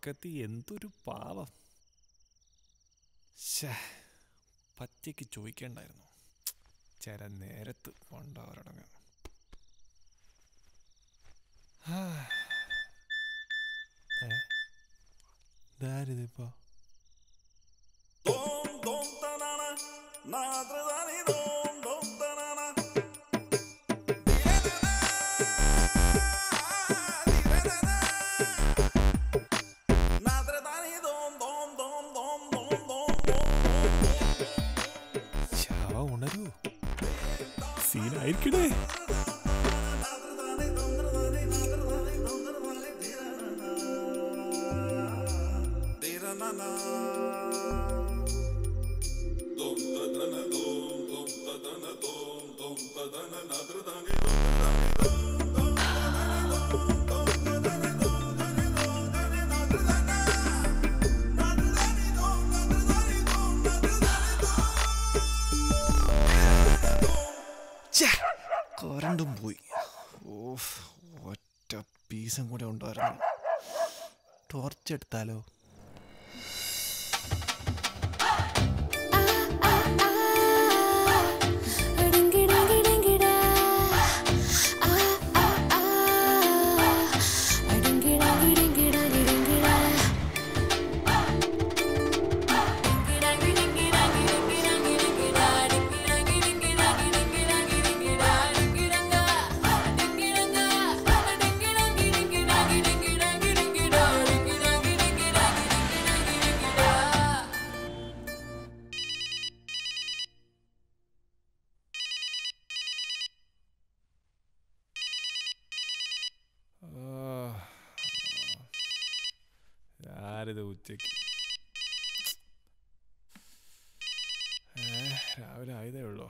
തുടക്കത്തിൽ എന്തൊരു പാവം ശ്ശേ, പച്ചയ്ക്ക് ചോദിക്കണ്ടായിരുന്നു ചില നേരത്ത് കൊണ്ടവരടങ്ങ് ഇതാരിതിപ്പോ ശവ ഉണരൂ സീനായിരിക്കണേ കറണ്ടും പോയി ഓഫ് ഒറ്റ പീസും കൂടെ ഉണ്ടായിരുന്നു ടോർച്ച് എടുത്താലോ ആരിത് ഉച്ചയ്ക്ക് ഏ, രാവിലെ ആയതേ ഉള്ളൂ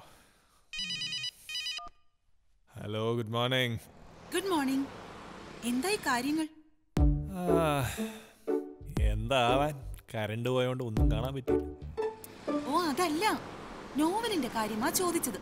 hello good morning good morning എന്തായി കാര്യങ്ങൾ എന്താവാൻ കറണ്ട് പോയോണ്ട് ഒന്നും കാണാൻ പറ്റില്ല ഓ അതല്ല നോവലിന്റെ കാര്യമാ ചോദിച്ചത്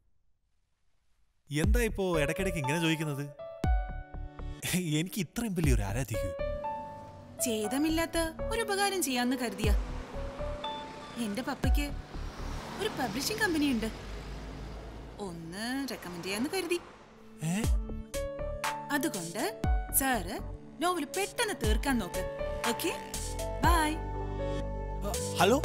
എന്താ ഇപ്പോ ഇടയ്ക്കിടയ്ക്ക് ഇങ്ങനെ ചോദിക്കുന്നത് എനിക്ക് ഇത്രയും വലിയൊരു ആരാധിക്കൂ ഛേദമില്ലാത്ത ഒരു ഉപകാരം ചെയ്യാന്ന് കരുതിയ എന്റെ പപ്പയ്ക്ക് ഒരു പബ്ലിഷിംഗ് കമ്പനി ഉണ്ട് ഒന്ന് റെക്കമെൻഡ് ചെയ്യാന്ന് കരുതി ഏ അതുകൊണ്ട് സാറ് നോവൽ പെട്ടെന്ന് തീർക്കാൻ നോക്ക് ഓക്കെ ബൈ ആ, ഹലോ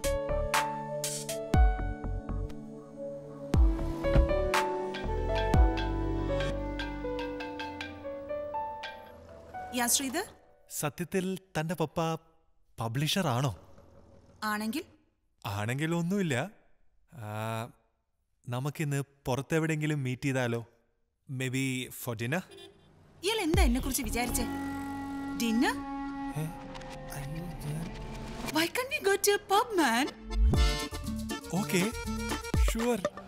യാ ശ്രീധർ സത്യത്തിൽ തന്റെ പപ്പ പബ്ലിഷർ ആണോ ആണെങ്കിൽ ആണെങ്കിൽ ഒന്നുമില്ല ആ, നമുക്കിന്ന് പുറത്തെവിടെങ്കിലും മീറ്റ് ചെയ്താലോ മേ ബി ഫോർ ഡിന്നർ ഇയാൾ എന്താ എന്നെ കുറിച്ച് വിചാരിച്ചേ dinner why can we go to pub man okay sure